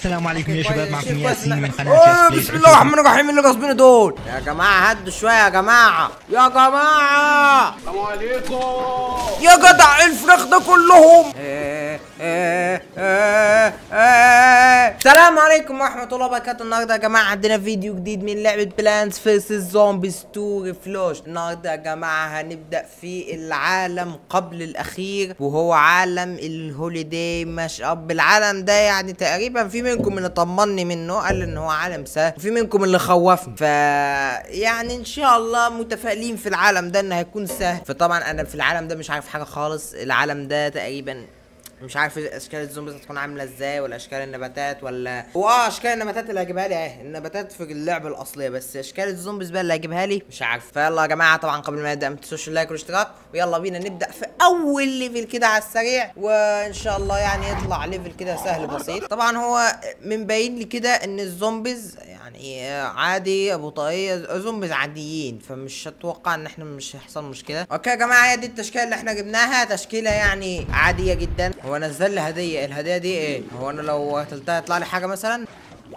السلام عليكم يا شباب معكم شيء كويس ياسين إن من إحنا- قناه أوه، ياس بسم بلاي الله الرحمن الرحيم اللي غصبين دول يا جماعه هدوا شويه يا جماعه يا جماعه السلام عليكم يا جدع الفراخ ده كلهم إيه، إيه، إيه، إيه. السلام عليكم ورحمه الله وبركاته النهارده يا جماعه عندنا فيديو جديد من لعبه بلانس فيرسز زومبيز 2 ريفلوش النهارده يا جماعه هنبدا في العالم قبل الاخير وهو عالم الهوليداي ماش اب العالم ده يعني تقريبا في منكم اللي طمني منه قال ان هو عالم سهل وفي منكم اللي خوفني ف يعني ان شاء الله متفائلين في العالم ده انه هيكون سهل فطبعا انا في العالم ده مش عارف حاجه خالص العالم ده تقريبا مش عارف اشكال الزومبيز هتكون عامله ازاي ولا اشكال النباتات ولا هو اه اشكال النباتات اللي هجيبها لي اهي النباتات في اللعبه الاصليه بس اشكال الزومبيز بقى اللي هجيبها لي مش عارف فيلا يا جماعه طبعا قبل ما نبدا ما تنسوش اللايك والاشتراك ويلا بينا نبدا في اول ليفل كده على السريع وان شاء الله يعني يطلع ليفل كده سهل بسيط طبعا هو من باين لي كده ان الزومبيز يعني عادي ابو طاقيه زومبيز عاديين فمش اتوقع ان احنا مش هيحصل مشكله اوكي يا جماعه هي دي التشكيله اللي احنا جبناها تشكيله يعني عاديه جدا هو نزل لي هديه الهديه دي ايه هو انا لو قتلتها يطلع لي حاجه مثلا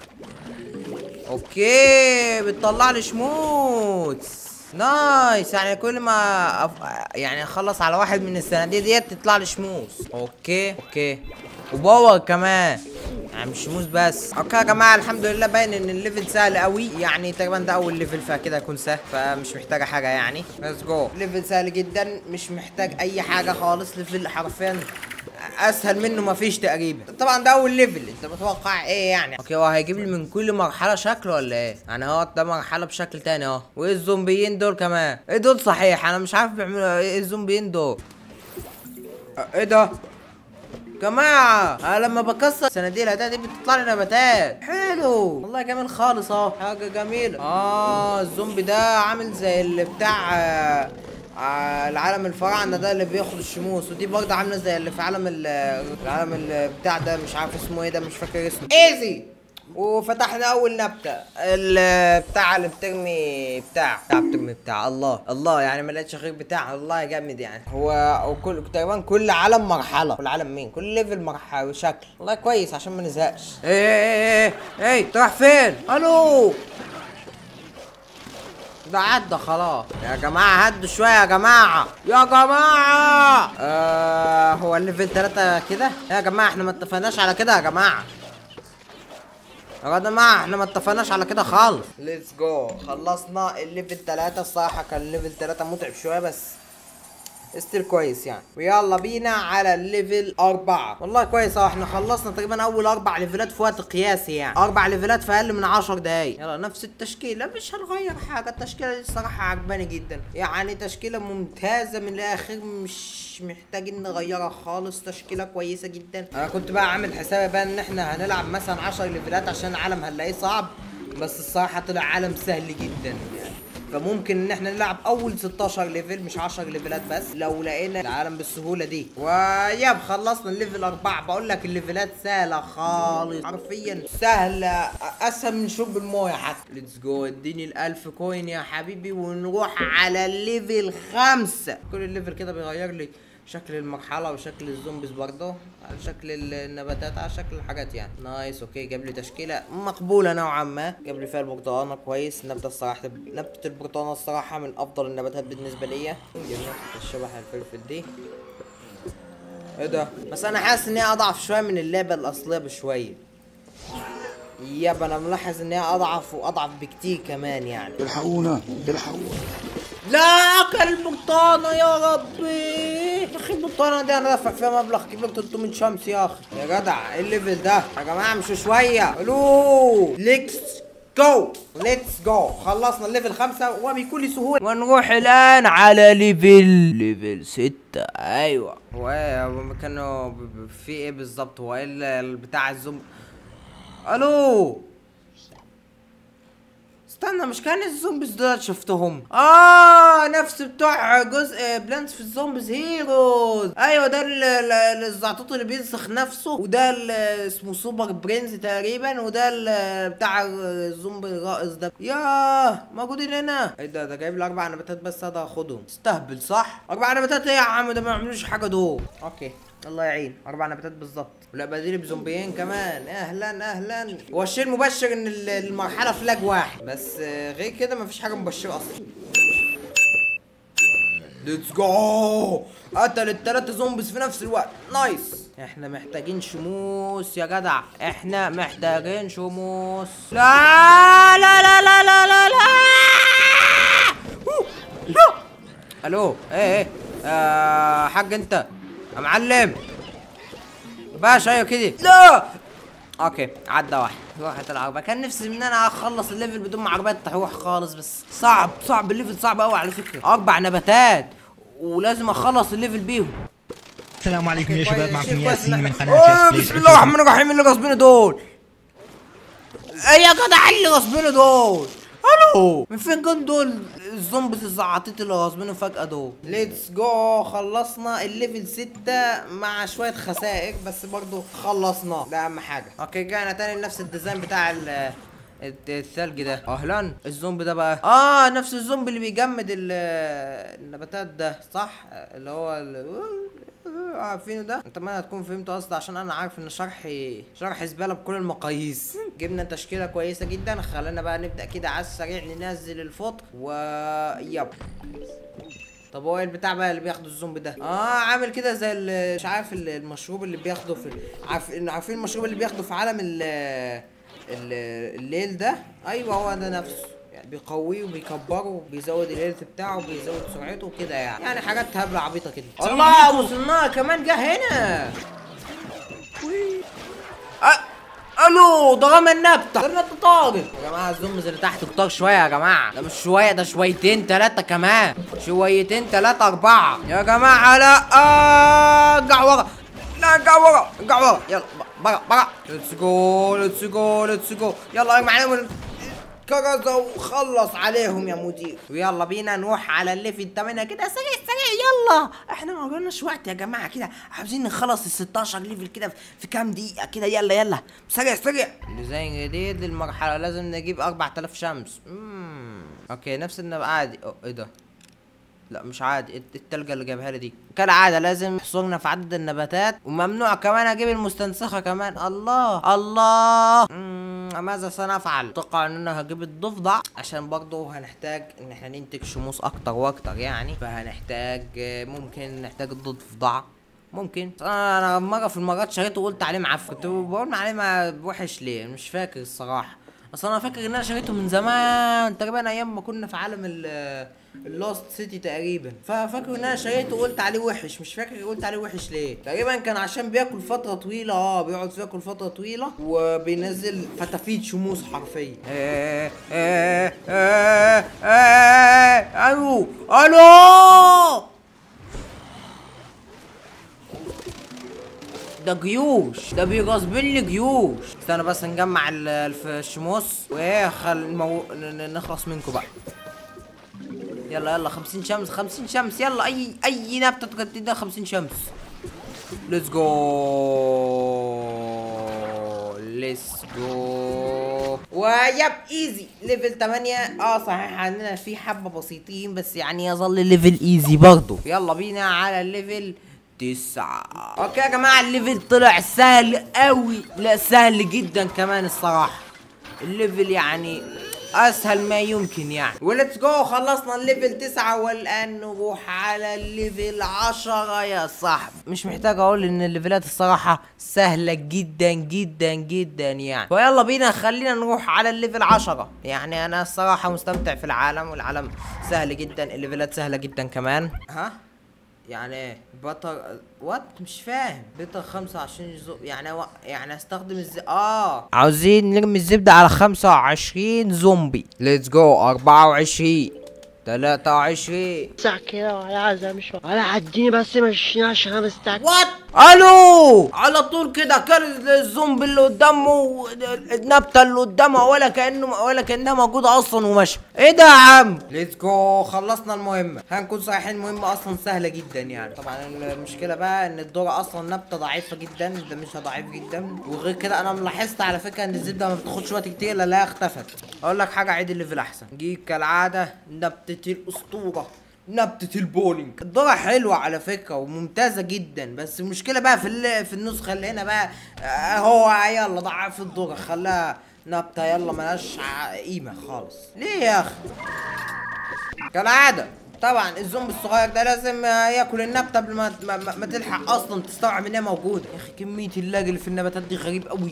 اوكي بتطلع لي شموس نايس يعني كل ما أف... يعني اخلص على واحد من الصناديق ديت تطلع لي شموس اوكي اوكي وباور كمان يعني مش شموس بس اوكي يا جماعه الحمد لله باين ان الليفل سهل قوي يعني تقريبا ده اول ليفل فكده هيكون سهل فمش محتاجه حاجه يعني ليتس جو ليفل سهل جدا مش محتاج اي حاجه خالص ليفل حرفيا اسهل منه مفيش تقريبا طبعا ده اول ليفل انت متوقع ايه يعني اوكي هو هيجيب لي من كل مرحله شكل ولا ايه يعني هو ده مرحله بشكل تاني اهو وايه الزومبيين دول كمان ايه دول صحيح انا مش عارف بيعملوا ايه الزومبيين دول اه، ايه ده جماعة انا لما بكسر صناديق الهدايا دي بتطلع لي نباتات حلو والله جميل خالص اهو حاجة جميلة اه الزومبي ده عامل زي اللي بتاع آه، آه، العالم الفراعنة ده اللي بياخد الشموس ودي برضه عاملة زي اللي في عالم ال- العالم ال- بتاع ده مش عارف اسمه ايه ده مش فاكر اسمه ايزي وفتحنا اول نبته ال- بتاع اللي بترمي بتاع بتاع بترمي بتاع الله الله يعني ما لقيتش غير بتاع الله جامد يعني هو هو كل تقريبا كل عالم مرحله كل عالم مين كل ليفل مرحله شكل والله كويس عشان ما نزهقش ايه ايه ايه ايه انت رايح فين الو ده عدى خلاص يا جماعة هدوا شوية يا جماعة يا جماعة آه هو الليفل تلاتة كده يا جماعة احنا ما اتفقناش على كده يا جماعة يا جماعة احنا ما اتفقناش على كده خالص ليتس جو خلصنا الليفل تلاتة الصراحة كان الليفل تلاتة متعب شوية بس ستيل كويس يعني ويلا بينا على الليفل أربعة والله كويس اهو احنا خلصنا تقريبا أول أربع ليفلات في وقت قياسي يعني أربع ليفلات في أقل من عشر دقايق يلا نفس التشكيلة مش هنغير حاجة التشكيلة دي الصراحة عجباني جدا يعني تشكيلة ممتازة من الآخر مش محتاجين نغيرها خالص تشكيلة كويسة جدا أنا كنت بقى عامل حسابي بقى إن احنا هنلعب مثلا 10 ليفلات عشان العالم هنلاقيه صعب بس الصراحة طلع عالم سهل جدا يعني فممكن ان احنا نلعب اول 16 ليفل مش 10 ليفلات بس لو لقينا العالم بالسهوله دي وياب خلصنا الليفل 4 بقول لك الليفلات سهله خالص حرفيا سهله اسهل من شرب المويه حتى ليتس جو اديني الالف كوين يا حبيبي ونروح على الليفل 5 كل الليفل كده بيغير لي شكل المرحلة وشكل الزومبيز برضه على شكل النباتات على شكل الحاجات يعني نايس اوكي جاب لي تشكيلة مقبولة نوعا ما جاب لي فيها البرتقانة كويس النبتة الصراحة نبتة البرتقانة الصراحة من أفضل النباتات بالنسبة ليا جميل الشبح الفلفل دي ايه ده بس انا حاسس ان هي اضعف شويه من اللعبه الاصليه بشويه يابا انا ملاحظ ان هي اضعف واضعف بكتير كمان يعني الحقونا الحقونا لا اكل البطانه يا ربي يا اخي البطانه دي انا دافع فيها مبلغ كبير 300 شمس يا اخي يا جدع ايه الليفل ده يا جماعه مش شويه الو ليتس جو ليتس جو خلصنا الليفل خمسة وبكل سهولة ونروح الآن على ليفل ليفل ستة أيوة هو إيه هو كانوا ب- ب- في إيه بالظبط هو إيه ال- بتاع الزوم ألو استنى مش كان الزومبيز دول شفتهم اه نفس بتوع جزء بلانس في الزومبيز هيروز ايوه ده ال- ال- ال- الزعطوط اللي بينسخ نفسه وده ال- اسمه سوبر برينز تقريبا وده ال- بتاع الزومبي الرائز ده ياه موجودين هنا ايه ده ده جايب لي اربع نباتات بس هذا هاخدهم استهبل صح اربع نباتات ايه يا عم ده ما يعملوش حاجه دول اوكي الله يعين اربع نباتات بالظبط ولا بديل بزومبيين كمان اهلا اهلا هو الشيء المبشر ان ال- المرحله فلاج واحد بس آه، غير كده مفيش حاجه مبشره اصلا ليتس جو قتل التلاتة زومبيز في نفس الوقت نايس احنا محتاجين شموس يا جدع احنا محتاجين شموس لا لا لا لا لا لا لا أوه، لا الو ايه ايه آه حاج انت يا معلم باشا ايوه كده لا اوكي عدى واحد راحت العربية كان نفسي ان انا اخلص الليفل بدون ما عربية تروح خالص بس صعب صعب الليفل صعب قوي على فكرة اربع نباتات ولازم اخلص الليفل بيهم السلام عليكم يا كويس، شباب معكم شيء كويس ياسين إن من إحنا- قناة أوه، ياس بلاي بسم الله الرحمن الرحيم اللي غصبين دول ايه يا جدع اللي غصبين دول الو من فين كان دول الزومبيز الزعاطيط اللي غصبينهم فجأة دول ليتس جو خلصنا الليفل 6 مع شوية خسائر بس برضو خلصنا ده اهم حاجة اوكي رجعنا تاني لنفس الديزاين بتاع ال الت- الثلج ده اهلا الزومبي ده بقى اه نفس الزومبي اللي بيجمد ال- النباتات ده صح اللي هو ال- عارفينه ده اتمنى تكون فهمت قصدي عشان انا عارف ان شرحي شرح زباله بكل المقاييس جبنا تشكيله كويسه جدا خلينا بقى نبدا كده على السريع ننزل الفطر و يب طب هو ايه البتاع بقى اللي بياخده الزومبي ده اه عامل كده زي ال- مش عارف ال- المشروب اللي بياخده في عارف عارفين المشروب اللي بياخده في عالم ال ال- الليل ده ايوه هو ده نفسه يعني بيقويه وبيكبره وبيزود الهيلث بتاعه وبيزود سرعته وكده يعني يعني حاجات هبله عبيطه كده الله وصلنا كمان جه هنا أ- الو ضرام النبتة ده النبتة طاقة يا جماعة الزومز اللي تحت كتار شوية يا جماعة ده مش شوية ده شويتين تلاتة كمان شويتين تلاتة أربعة يا جماعة لا آه، ارجع ورا لا ارجع ورا ارجع ورا يلا برا برا ليتس جو ليتس جو ليتس جو يلا ارمي عليهم كرزة وخلص عليهم يا مدير ويلا بينا نروح على الليفل 8 كده سريع سريع يلا احنا ما قلناش وقت يا جماعه كده عاوزين نخلص ال 16 ليفل كده في- في كام دقيقه كده يلا يلا سريع سريع ديزاين جديد للمرحله لازم نجيب 4000 شمس امم اوكي نفس النبقى عادي أو ايه ده لا مش عادي الت- التلجة اللي جايبها لي دي كالعادة لازم يحصرنا في عدد النباتات وممنوع كمان اجيب المستنسخة كمان الله الله مم، ماذا سنفعل؟ اتوقع ان انا هجيب الضفدع عشان برضه هنحتاج ان احنا ننتج شموس اكتر واكتر يعني فهنحتاج آه، ممكن نحتاج الضفدع ممكن انا أنا مره في المرات شريته وقلت عليه معفن كنت بقول عليه ما وحش ليه مش فاكر الصراحه اصل انا فاكر ان انا شريته من زمان تقريبا ايام ما كنا في عالم ال اللوست سيتي تقريبا ففاكر ان انا شريته وقلت عليه وحش مش فاكر قلت عليه وحش ليه تقريبا كان عشان بياكل فتره طويله اه بيقعد ياكل فتره طويله وبينزل فتافيت شموس حرفيا ايه ايه ايه ايه الو الو ده جيوش ده بيغصبين لي جيوش استنى بس نجمع ال- الف- الشموس وايه خل مو... ن- ن- نخلص منكم بقى يلا يلا 50 شمس 50 شمس يلا اي اي نبته تقدر 50 شمس ليتس جو ليتس جو ويب ايزي ليفل 8 اه صحيح عندنا في حبه بسيطين بس يعني يظل ليفل ايزي برضه يلا بينا على الليفل تسعة اوكي يا جماعة الليفل طلع سهل قوي لا سهل جدا كمان الصراحة الليفل يعني اسهل ما يمكن يعني وليتس جو خلصنا الليفل تسعة والان نروح على الليفل عشرة يا صاحبي مش محتاج اقول ان الليفلات الصراحة سهلة جدا جدا جدا يعني فيلا بينا خلينا نروح على الليفل عشرة يعني انا الصراحة مستمتع في العالم والعالم سهل جدا الليفلات سهلة جدا كمان ها يعني ايه بطل وات مش فاهم بطل 25 زو يعني و... يعني استخدم الز اه عاوزين نرمي الزبدة على 25 زومبي ليتس جو 24 23 ساعة كده ولا عايز امشي ولا عديني بس مشينا عشان انا مستعجل وات الو على طول كده كان الزومبي اللي قدامه النبته اللي قدامه ولا كانه ولا كانها موجوده اصلا وماشي ايه ده يا عم ليتس جو خلصنا المهمه هنكون صحيحين المهمه اصلا سهله جدا يعني طبعا المشكله بقى ان الذره اصلا نبته ضعيفه جدا ده مش ضعيف جدا وغير كده انا لاحظت على فكره ان الزبده ما بتاخدش وقت كتير لا اختفت اقول لك حاجه عيد الليفل احسن جيب كالعاده نبته الاسطوره نبتة البولينج الذرة حلوة على فكرة وممتازة جدا بس المشكلة بقى في ال- في النسخة اللي هنا بقى آه، هو يلا ضعف الذرة خلاها نبتة يلا ملهاش ع- قيمة خالص ليه يا اخي كالعادة طبعا الزومبي الصغير ده لازم آه، ياكل النبتة قبل ما, ما, ما, ما تلحق اصلا تستوعب انها موجودة يا اخي كمية اللاج اللي في النباتات دي غريب قوي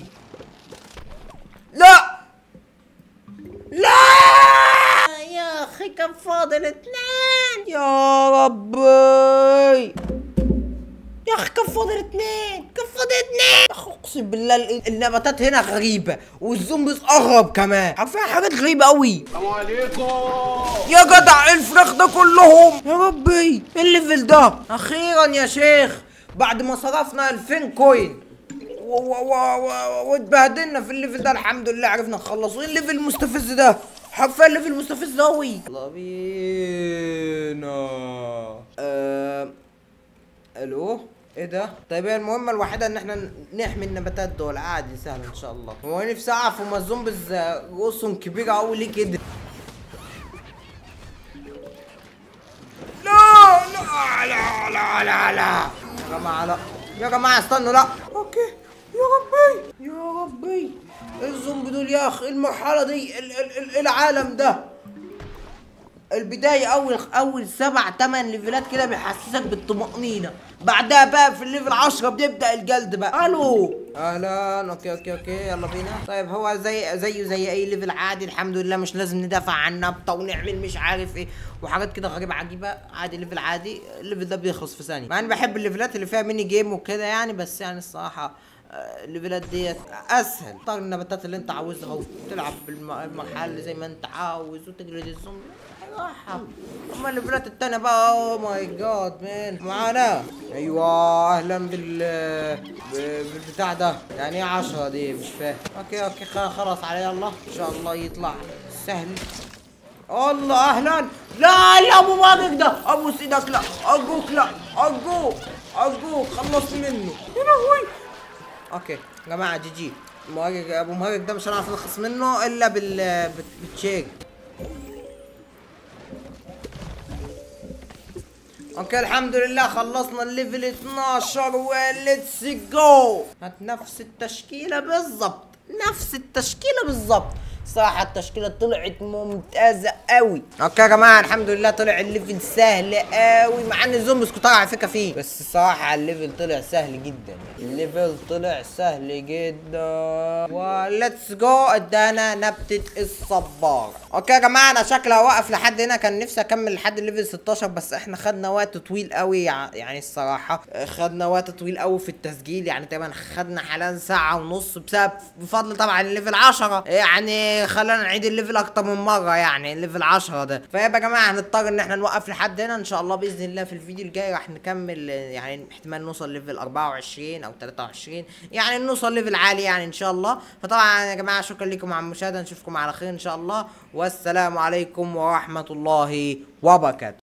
لا لا يا اخي كان فاضل اتنين يا ربي يا اخي كان فاضل اتنين كان فاضل اتنين يا اخي اقسم بالله ال- النباتات هنا غريبة والزومبيز اغرب كمان عارفين حاجات غريبة قوي السلام عليكم يا جدع الفراخ ده كلهم يا ربي ايه الليفل ده اخيرا يا شيخ بعد ما صرفنا 2000 كوين و- و- و- و- واتبهدلنا في الليفل ده الحمد لله عرفنا نخلص ايه الليفل المستفز ده حرفيا الليفل المستفز قوي يلا بينا آه... الو ايه ده؟ طيب هي المهمة الوحيدة ان احنا نحمي النباتات دول عادي سهل ان شاء الله هو أنا نفسي اعرف هما الزومبيز آه، رؤوسهم كبيرة قوي ليه كده لا لا لا لا لا لا يا جماعة لا يا جماعة استنوا لا اوكي يا ربي يا ربي إيه الزومبي دول يا اخي المرحلة دي ال ال ال العالم ده البداية أول أول سبع تمن ليفلات كده بيحسسك بالطمأنينة بعدها بقى في الليفل 10 بيبدأ الجلد بقى ألو أهلا أوكي أوكي أوكي يلا بينا طيب هو زي زيه زي أي ليفل عادي الحمد لله مش لازم ندافع عن نبتة ونعمل مش عارف إيه وحاجات كده غريبة عجيبة عادي ليفل عادي الليفل ده بيخلص في ثانية مع إني بحب الليفلات اللي فيها ميني جيم وكده يعني بس يعني الصراحة آه، الليفلات ديت اسهل تختار النباتات اللي انت عاوزها وتلعب بالمرحله اللي زي ما انت عاوز وتجلد الزومبي راحة اما الليفلات التانية بقى اوه ماي جاد مان معانا ايوه اهلا بال ب- بالبتاع ده يعني ايه عشرة دي مش فاهم اوكي اوكي خلاص خلاص على يلا ان شاء الله يطلع سهل الله اهلا لا لا ابو ماجد ده ابو سيدك لا ارجوك لا ارجوك ارجوك خلص منه يا لهوي اوكي يا جماعه جي جي مهاجر ابو مهاجر ده مش هنعرف نخلص منه الا بال بت- بالتشيك اوكي الحمد لله خلصنا الليفل 12 وليتس جو هات نفس التشكيله بالظبط نفس التشكيله بالظبط صراحة التشكيلة طلعت ممتازة قوي اوكي يا جماعة الحمد لله طلع الليفل سهل قوي مع ان الزومبيز كنت على فكرة فيه بس الصراحة الليفل طلع سهل جدا الليفل طلع سهل جدا وليتس جو ادانا نبتة الصبار اوكي يا جماعة انا شكلي هوقف لحد هنا كان نفسي اكمل لحد الليفل 16 بس احنا خدنا وقت طويل قوي يع- يعني الصراحة خدنا وقت طويل قوي في التسجيل يعني تقريبا خدنا حاليا ساعة ونص بسبب بفضل طبعا الليفل 10 يعني خلانا نعيد الليفل اكتر من مرة يعني الليفل 10 ده فيبقى يا جماعة هنضطر ان احنا نوقف لحد هنا ان شاء الله باذن الله في الفيديو الجاي راح نكمل آه، يعني احتمال نوصل ليفل 24 او 23 يعني نوصل ليفل عالي يعني ان شاء الله فطبعا يا جماعة شكرا لكم على المشاهدة نشوفكم على خير ان شاء الله والسلام عليكم ورحمة الله وبركاته